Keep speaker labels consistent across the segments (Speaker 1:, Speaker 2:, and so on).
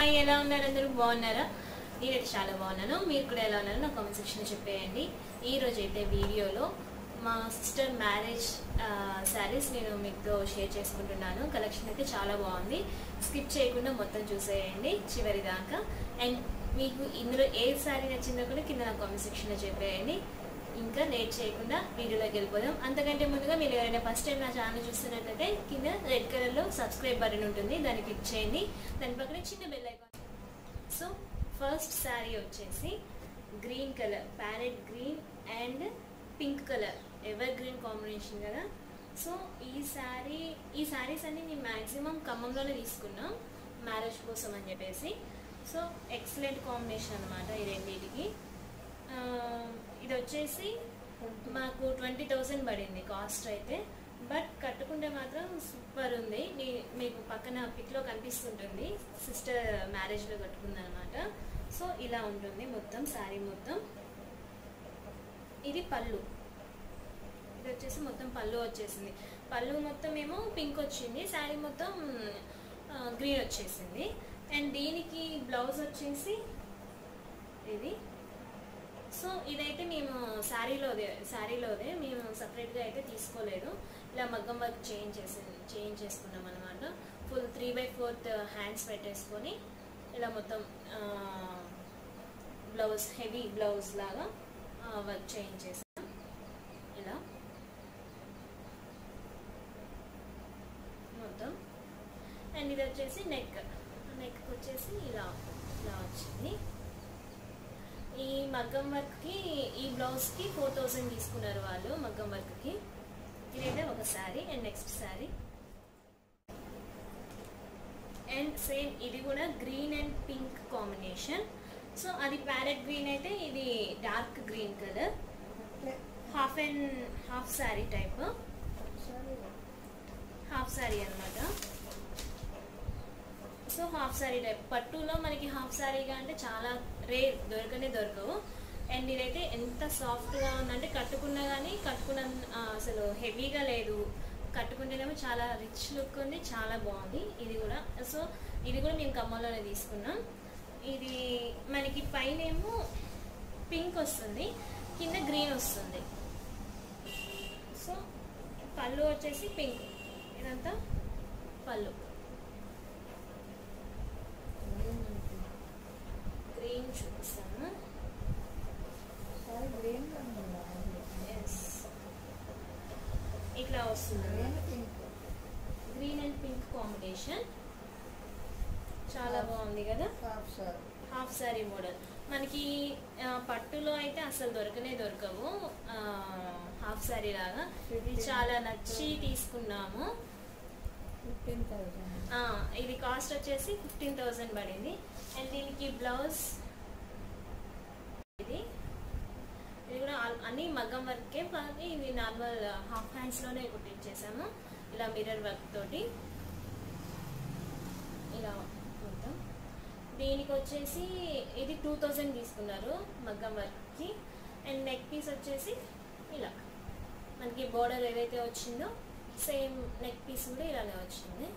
Speaker 1: hi ఎలా ఉన్నారు అందరూ బాగున్నారా నేనైతే చాలా బాగున్నాను మీరు కూడా ఎలా ఉన్నారో నా కామెంట్ సెక్షన్లో చెప్పేయండి ఈ రోజు అయితే వీడియోలో మా సిస్టర్ మ్యారేజ్ శారీస్ నేను మీతో షేర్ చేసుకుంటున్నాను కలెక్షన్ అయితే చాలా బాగుంది స్కిప్ చేయకుండా మొత్తం చూసేయండి చివరి దాకా అండ్ మీకు ఇందులో ఏ శారీ నచ్చిందో కూడా కింద నా కామెంట్ సెక్షన్లో చెప్పేయండి ఇంకా లేట్ చేయకుండా వీడియోలోకి వెళ్ళిపోదాం అంతకంటే ముందుగా మీరు ఎవరైనా ఫస్ట్ టైం నా ఛానల్ చూస్తున్నట్లయితే కింద రెడ్ కలర్లో సబ్స్క్రైబ్ బటన్ ఉంటుంది దాన్ని క్లిక్ చేయండి దాని పక్కన చిన్న bell icon so first sari వచ్చేసి green colour parrot green and pink colour ever green combination కదా సో ఈ శారీ ఈ శారీస్ అన్ని నేను మ్యాక్సిమం ఖమ్మంలోనే తీసుకున్నాం మ్యారేజ్ కోసం అని చెప్పేసి సో ఎక్సలెంట్ కాంబినేషన్ అనమాట ఈ రెండింటికి ఆ, ఇది వచ్చేసి మాకు ట్వంటీ థౌజండ్ పడింది కాస్ట్ అయితే బట్ కట్టుకుంటే మాత్రం సూపర్ ఉంది నీ- మీకు పక్కన పిక్లో కనిపిస్తుంటుంది సిస్టర్ మ్యారేజ్లో కట్టుకుంది అనమాట సో ఇలా ఉంటుంది మొత్తం శారీ మొత్తం ఇది పళ్ళు ఇది వచ్చేసి మొత్తం పళ్ళు వచ్చేసింది పళ్ళు మొత్తం ఏమో పింక్ వచ్చింది శారీ మొత్తం గ్రీన్ వచ్చేసింది అండ్ దీనికి బ్లౌజ్ వచ్చేసి ఇది సో ఇదైతే మేము శారీలోదే శారీలోదే మేము సపరేట్గా అయితే తీసుకోలేదు ఇలా మగ్గం వర్క్ చేంజ్ చేసి చేంజ్ చేసుకున్నాం అనమాట full three by fourth hands పెట్టేసుకొని ఇలా మొత్తం బ్లౌజ్ హెవీ బ్లౌజ్ లాగా వర్క్ చేంజ్ చేసాం ఇలా మొత్తం అండ్ ఇది వచ్చేసి నెక్ నెక్ వచ్చేసి ఇలా ఇలా వచ్చింది ఈ మగ్గం వర్క్కి ఈ బ్లౌజ్కి ఫోర్ థౌజండ్ తీసుకున్నారు వాళ్ళు మగ్గం వర్క్కి ఇదైతే ఒక sari and next sari and same ఇది కూడా green and pink combination so అది ప్యారెట్ గ్రీన్ అయితే ఇది dark green colour half and half sari type half sari అన్నమాట సో హాఫ్ శారీ టైప్ పట్టులో మనకి హాఫ్ శారీగా అంటే చాలా రేర్ దొరకనే దొరకవు అండ్ ఇదైతే ఎంత సాఫ్ట్గా ఉందంటే కట్టుకున్నా కానీ కట్టుకున్న ఆ, అసలు హెవీగా లేదు కట్టుకుంటేనేమో చాలా రిచ్ లుక్ ఉంది చాలా బాగుంది ఇది కూడా సో ఇది కూడా మేము ఖమ్మంలోనే తీసుకున్నాం ఇది మనకి పైన ఏమో పింక్ వస్తుంది కింద గ్రీన్ వస్తుంది సో పళ్ళు వచ్చేసి పింక్ ఇదంతా పళ్ళు గ్రీన్ చూపిస్తాను ఎస్ ఇట్లా వస్తుంది గ్రీన్ అండ్ పింక్ కాంబినేషన్ చాలా బాగుంది కదా హాఫ్ సారీ మోడల్ మనకి ఆ, పట్టులో అయితే అసలు దొరకనే దొరకవు ఆ, హాఫ్ సారీ లాగా ఇది చాలా నచ్చి తీసుకున్నాము ఆ, ఇది కాస్ట్ వచ్చేసి ఫిఫ్టీన్ థౌజండ్ పడింది అండ్ దీనికి బ్లౌజ్ ఇది ఇది కూడా ఆల్- అన్ని మగ్గం వర్కే కానీ ఇది నార్మల్ హాఫ్ హ్యాండ్స్లోనే కుట్టించేసాము ఇలా మిర్రర్ వర్క్ తోటి ఇలా మొత్తం దీనికి వచ్చేసి ఇది టూ థౌజండ్ తీసుకున్నారు మగ్గం వర్క్కి అండ్ నెక్ పీస్ వచ్చేసి ఇలా మనకి బోర్డర్ ఏదైతే వచ్చిందో సేమ్ నెక్ పీస్ కూడా ఇలానే వచ్చింది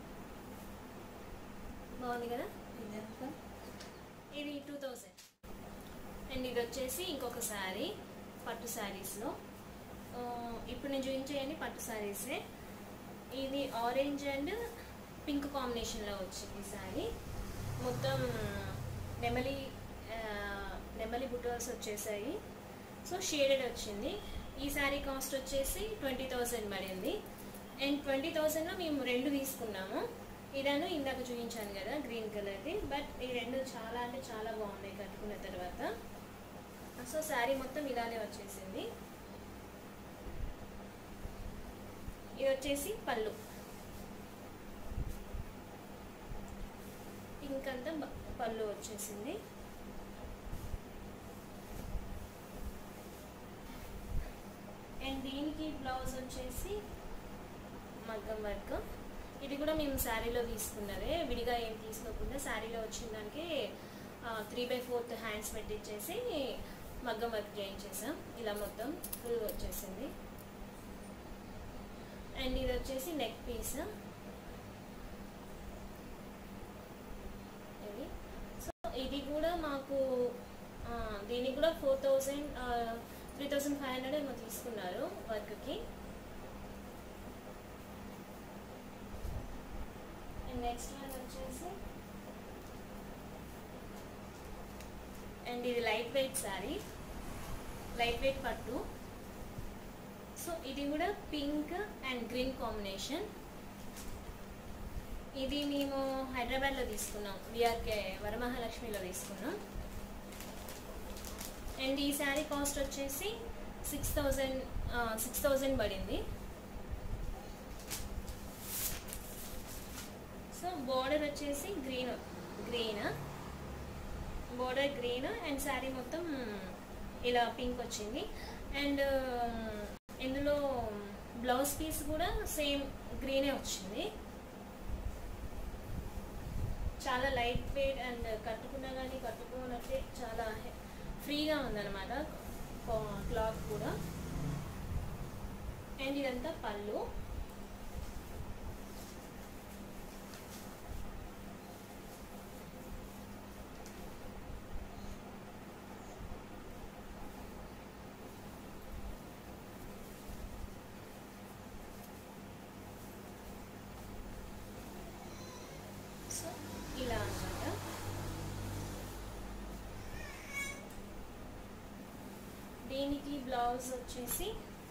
Speaker 1: బాగుంది కదా ఇది టూ థౌజండ్ అండ్ ఇది వచ్చేసి ఇంకొక శారీ పట్టు శారీస్లో ఆ, ఇప్పుడు నేను చూపించేయండి పట్టు శారీసే ఇది ఆరెంజ్ అండ్ పింక్ కాంబినేషన్లో వచ్చింది శారీ మొత్తం నెమలి ఆ, నెమలి బుట్టర్స్ వచ్చేసాయి సో షేడెడ్ వచ్చింది ఈ శారీ కాస్ట్ వచ్చేసి ట్వంటీ థౌజండ్ పడింది అండ్ ట్వంటీ థౌజండ్లో మేము రెండు తీసుకున్నాము ఇదను ఇందాక చూపించాను కదా గ్రీన్ కలర్ది బట్ ఈ రెండు చాలా అంటే చాలా బాగున్నాయి కట్టుకున్న తర్వాత సో శారీ మొత్తం ఇలానే వచ్చేసింది ఇది వచ్చేసి పళ్ళు పింక్ అంతా బ- పళ్ళు వచ్చేసింది అండ్ దీనికి బ్లౌజ్ వచ్చేసి మగ్గం వర్క్ ఇది కూడా మేము శారీలో తీసుకున్నదే విడిగా ఏం తీసుకోకుండా శారీలో వచ్చిన దానికి త్రీ బై ఫోర్త్ హ్యాండ్స్ పెట్టించేసి మగ్గం వర్క్ చేయించేసాం ఇలా మొత్తం ఫుల్ వచ్చేసింది అండ్ ఇది వచ్చేసి నెక్ పీస్ ఇది కూడా మాకు ఆ, దీనికి కూడా four thousand three thousand five hundred ఏమో తీసుకున్నారు వర్క్కి అండ్ నెక్స్ట్ వన్ వచ్చేసి అండ్ ఇది light weight sari light weight పట్టు సో ఇది కూడా పింక్ అండ్ గ్రీన్ కాంబినేషన్ ఇది మేము హైదరాబాద్లో తీసుకున్నాం విఆర్కే వరమహాలక్ష్మిలో తీసుకున్నాం అండ్ ఈ శారీ కాస్ట్ వచ్చేసి సిక్స్ థౌజండ్ సిక్స్ థౌజండ్ పడింది సో బోర్డర్ వచ్చేసి green green border green and sari మొత్తం ఇలా పింక్ వచ్చింది అండ్ ఇందులో బ్లౌజ్ పీస్ కూడా సేమ్ గ్రీనే వచ్చింది చాలా లైట్ వెయిట్ అండ్ కట్టుకున్నా కానీ కట్టుకోనట్టే చాలా ఫ్రీగా ఉందన్నమాట క్లాత్ కూడా అండ్ ఇదంతా పళ్ళు సో ఇలా అన్నమాట దీనికి బ్లౌజ్ వచ్చేసి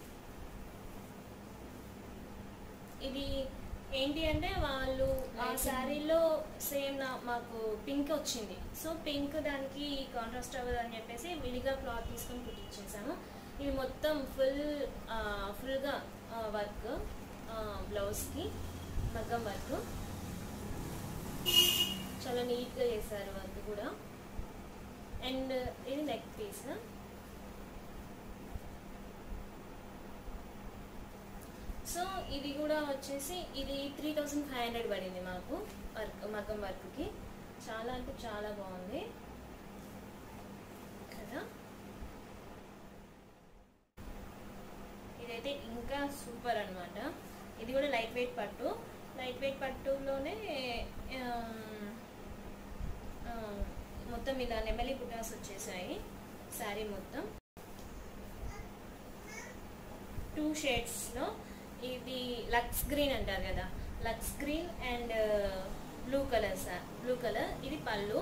Speaker 1: ఇది ఏంటి అంటే వాళ్ళు ఆ శారీలో సేమ్ నా మాకు పింక్ వచ్చింది సో పింక్ దానికి కాంట్రాస్ట్ అవ్వదు అని చెప్పేసి విడిగా క్లాత్ తీసుకొని కుట్టించేసాము ఇది మొత్తం ఫుల్ ఫుల్గా వర్క్ బ్లౌజ్కి మగ్గం వర్క్ చాలా నీట్గా చేశారు వర్క్ కూడా అండ్ ఇది నెక్ పీస్ సో ఇది కూడా వచ్చేసి ఇది త్రీ థౌజండ్ ఫైవ్ హండ్రెడ్ పడింది మాకు వర్క్ మగ్గం వర్క్కి చాలా అంటే చాలా బాగుంది కదా ఇదైతే ఇంకా సూపర్ అన్నమాట ఇది కూడా లైట్ వెయిట్ పట్టు లైట్ వెయిట్ పట్టులోనే ఆమ్, ఆ, మొత్తం ఇలా నెమలి బుటాస్ వచ్చేసాయి శారీ మొత్తం టూ షేడ్స్లో ఇది లక్స్ గ్రీన్ అంటారు కదా lux green and blue colour sir blue colour ఇది పళ్ళు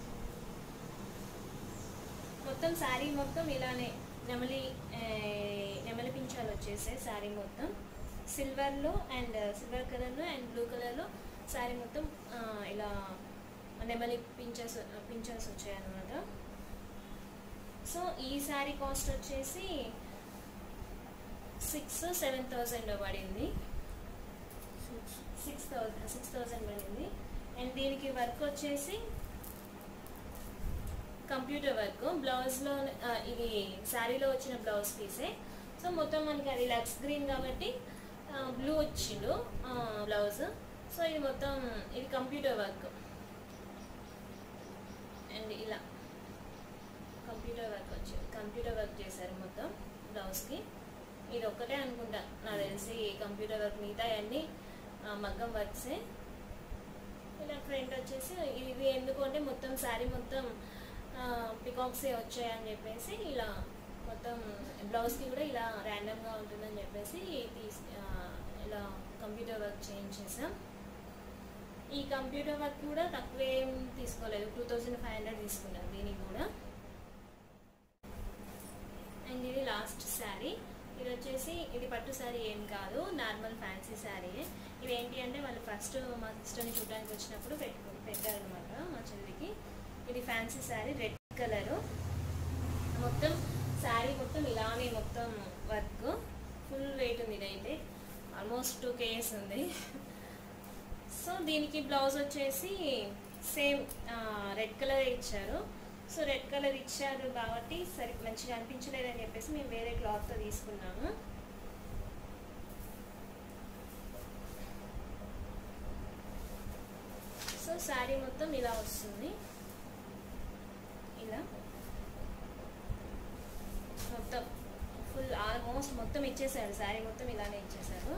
Speaker 1: మొత్తం శారీ మొత్తం ఇలానే నెమలి ఆ, నెమలి పించాలు వచ్చేసాయి శారీ మొత్తం సిల్వర్లో అండ్ సిల్వర్ కలర్లో అండ్ బ్లూ కలర్లో శారీ మొత్తం ఆ, ఇలా నెమలి పించర్స్ పించర్స్ వచ్చాయి అనమాట సో ఈ శారీ కాస్ట్ వచ్చేసి సిక్స్ సెవెన్ థౌజండ్ పడింది సిక్స్ థౌజండ్ సిక్స్ థౌజండ్ పడింది అండ్ దీనికి వర్క్ వచ్చేసి కంప్యూటర్ వర్క్ బ్లౌజ్లో ఇది శారీలో వచ్చిన బ్లౌజ్ పీసే సో మొత్తం మనకి అది లక్స్ గ్రీన్ కాబట్టి బ్లూ వచ్చిండు బ్లౌజ్ సో ఇది మొత్తం ఇది కంప్యూటర్ వర్క్ అండ్ ఇలా కంప్యూటర్ వర్క్ వచ్చి కంప్యూటర్ వర్క్ చేశారు మొత్తం బ్లౌజ్కి ఇది ఒక్కటే అనుకుంటా నాకు తెలిసి కంప్యూటర్ వర్క్ మిగతా అన్నీ మగ్గం వర్క్సే ఇలా ఫ్రంట్ వచ్చేసి ఇది ఎందుకు అంటే మొత్తం శారీ మొత్తం పికాక్సే వచ్చాయని చెప్పేసి ఇలా మొత్తం బ్లౌజ్కి కూడా ఇలా ర్యాండమ్గా ఉంటుందని చెప్పేసి తీసి ఆ, ఇలా కంప్యూటర్ వర్క్ చేంజ్ చేసాం ఈ కంప్యూటర్ వర్క్ కూడా తక్కువ ఏం తీసుకోలేదు టూ థౌజండ్ ఫైవ్ హండ్రెడ్ తీసుకున్నాను దీనికి కూడా అండ్ ఇది లాస్ట్ శారీ ఇది వచ్చేసి ఇది పట్టు శారీ ఏం కాదు నార్మల్ ఫ్యాన్సీ శారీ ఇది ఏంటి అంటే వాళ్ళు ఫస్ట్ మా సిస్టర్ని చూడడానికి వచ్చినప్పుడు పెట్టుకు పెట్టారనమాట మా చెల్లికి ఇది ఫ్యాన్సీ శారీ రెడ్ కలరు మొత్తం శారీ మొత్తం ఇలానే మొత్తం వర్క్ ఫుల్ వెయిట్ ఉంది ఇదైతే ఆల్మోస్ట్ టూ కేఎస్ ఉంది సో దీనికి బ్లౌజ్ వచ్చేసి సేమ్ రెడ్ కలర్ ఇచ్చారు సో రెడ్ కలర్ ఇచ్చారు కాబట్టి సరి మంచిగా అనిపించలేదని చెప్పేసి మేము వేరే క్లాత్తో తీసుకున్నాము సో శారీ మొత్తం ఇలా వస్తుంది ఇలా మొత్తం ఫుల్ ఆల్మోస్ట్ మొత్తం ఇచ్చేసారు శారీ మొత్తం ఇలానే ఇచ్చేసారు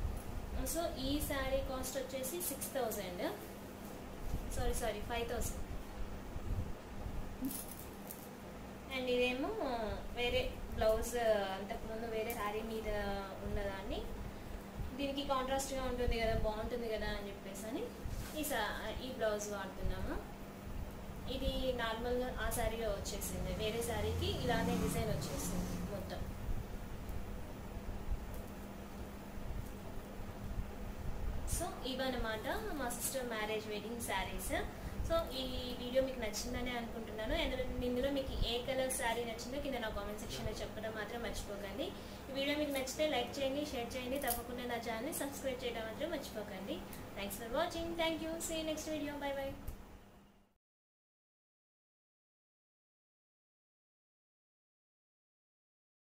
Speaker 1: సో ఈ శారీ కాస్ట్ వచ్చేసి six thousand sorry sorry five thousand and ఇదేమో వేరే బ్లౌజ్ అంతకుముందు వేరే శారీ మీద ఉన్నదాన్ని దీనికి కాంట్రాస్ట్గా ఉంటుంది కదా బాగుంటుంది కదా అని చెప్పేసి అని ఈ సా ఈ బ్లౌజ్ వాడుతున్నాము ఇది నార్మల్గా ఆ శారీలో వచ్చేసింది వేరే శారీకి ఇలానే డిజైన్ వచ్చేసింది మొత్తం సో ఇవన్నమాట మా sister marriage wedding saris so ఈ వీడియో మీకు నచ్చిందని అనుకుంటున్నాను అండ్ ఇందులో మీకు ఏ కలర్ శారీ నచ్చిందో కింద నా కామెంట్ సెక్షన్లో చెప్పడం మాత్రం మర్చిపోకండి ఈ వీడియో మీకు నచ్చితే లైక్ చేయండి షేర్ చేయండి తప్పకుండా నా ఛానల్ని సబ్స్క్రైబ్ చేయడం మాత్రం మర్చిపోకండి thanks for watching thank you see next video bye by